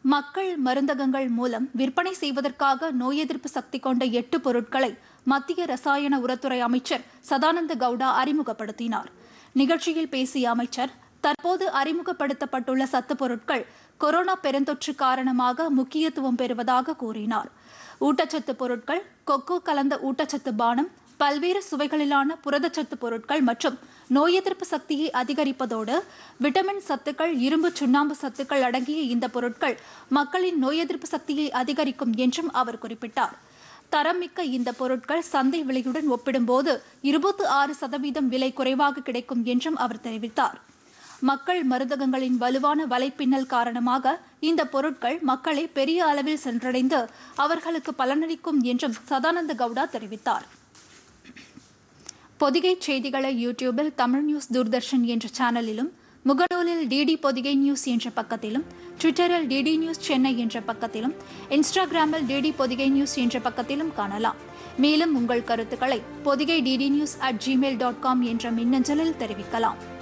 மக்கள் மருந்தகங்கள் மூலம் விற்பனை செய்வதற்காக நோய் எதிர்ப்பு சக்தி கொண்ட எட்டு பொருட்களை மத்திய ரசாயன உரத்துறை அமைச்சர் சதானந்த கவுடா அறிமுகப்படுத்தினார் நிகழ்ச்சியில் பேசிய அமைச்சர் தற்போது அறிமுகப்படுத்தப்பட்டுள்ள சத்து பொருட்கள் கொரோனா பெருந்தொற்று காரணமாக முக்கியத்துவம் பெறுவதாக கூறினார் ஊட்டச்சத்து பொருட்கள் கொக்கோ கலந்த ஊட்டச்சத்து பானம் பல்வேறு சுவைகளிலான புரதச்சத்து பொருட்கள் மற்றும் நோய் எதிர்ப்பு சக்தியை அதிகரிப்பதோடு விட்டமின் சத்துக்கள் இரும்பு சுண்ணாம்பு சத்துக்கள் அடங்கிய இந்த பொருட்கள் மக்களின் நோய் எதிர்ப்பு சக்தியை அதிகரிக்கும் என்றும் அவர் குறிப்பிட்டார் தரமிக்க இந்த பொருட்கள் சந்தை விலையுடன் ஒப்பிடும்போது இருபத்தி ஆறு சதவீதம் விலை குறைவாக கிடைக்கும் என்றும் அவர் தெரிவித்தார் மக்கள் மருந்தகங்களின் வலுவான வலைப்பின்னல் காரணமாக இந்த பொருட்கள் மக்களை பெரிய அளவில் சென்றடைந்து அவர்களுக்கு பலனளிக்கும் என்றும் சதானந்த கவுடா தெரிவித்தார் பொதிகை செய்திகளை யூடியூபில் தமிழ் நியூஸ் தூர்தர்ஷன் என்ற சேனலிலும் முகநூலில் டிடி பொதிகை நியூஸ் என்ற பக்கத்திலும் ட்விட்டரில் டிடி நியூஸ் சென்னை என்ற பக்கத்திலும் இன்ஸ்டாகிராமில் டிடி பொதிகை நியூஸ் என்ற பக்கத்திலும் காணலாம் மேலும் உங்கள் கருத்துக்களை Pothigai DD news at Gmail dot com என்ற மின்னஞ்சலில் தெரிவிக்கலாம்